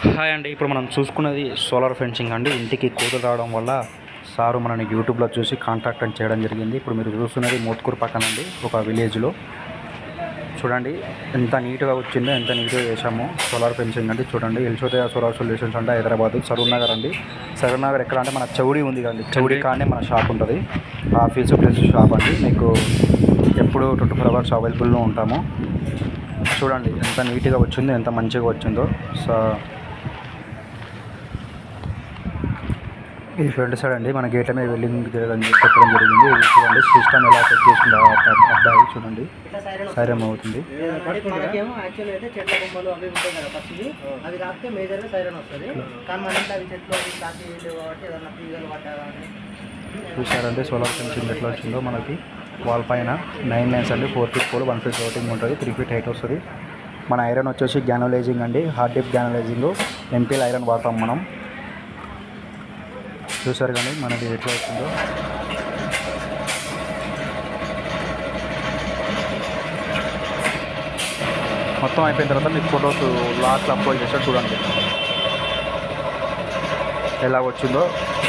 hi అండి ఇప్పుడు మనం చూసుకున్నది సోలార్ ఫెన్సింగ్ అండి ఇంటికి కోతులు రావడం వల్ల సారు మనని యూట్యూబ్లో చూసి కాంటాక్ట్ అని చేయడం జరిగింది ఇప్పుడు మీరు చూస్తున్నది మోత్కూరు పక్కన అండి ఒక విలేజ్లో చూడండి ఎంత నీట్గా వచ్చిందో ఎంత నీట్గా చేశామో సోలార్ ఫెన్సింగ్ అంటే చూడండి ఎల్చోదయ సోలార్ సొల్యూషన్స్ అంటే హైదరాబాద్ సరూర్ నగర్ అండి సరూర్ నగర్ ఎక్కడ అంటే మన చౌడి ఉంది కదండి చౌడి కాడనే మన షాప్ ఉంటుంది ఆఫీస్ ప్లస్ షాప్ అండి మీకు ఎప్పుడు ట్వంటీ ఫోర్ అవర్స్ అవైలబుల్లో ఉంటాము చూడండి ఎంత నీట్గా వచ్చిందో ఎంత మంచిగా వచ్చిందో సో ఈ ఫ్రంట్ సైడ్ అండి మన గేట్ల మీద వెల్డింగ్ చేయడం చెప్పడం జరిగింది ఇది చూడండి సిస్టమ్ ఎలా సెట్ చేసిందో ఆ అబ్బా- అబ్బాయి చూడండి సైరం అవుతుంది మనకేమో యాక్చువల్ అయితే చెట్ల బొమ్మలు అవి ఉంటాయి కదా పచ్చివి అవి కాకపోతే మేజర్గా సైరన్ వస్తుంది కానీ మన ఇంట్లో అవి చెట్లు అవి కాకి లేవు కాబట్టి ఏదన్నా తీగలు పట్టాలని చూసారంటే సోలార్ ఫెన్సింగ్ ఎట్లా వచ్చిందో మనకి వాల్ పైన నైన్ లైన్స్ అండి four feet four one feet రోటింగ్ ఉంటుంది త్రీ ఫీట్ హైట్ వస్తుంది మన ఐరన్ వచ్చేసి గ్యానలైజింగ్ అండి హార్డ్ డిప్ గ్యానలైజింగ్ ఎంపీల్ ఐరన్ వాడతాం మనం చూసారు కానీ మనది ఎట్లా వచ్చిందో మొత్తం అయిపోయిన తర్వాత మీకు ఫొటోస్ లాస్ట్లో అప్లోడ్ చేస్తారు చూడండి ఎలా వచ్చిందో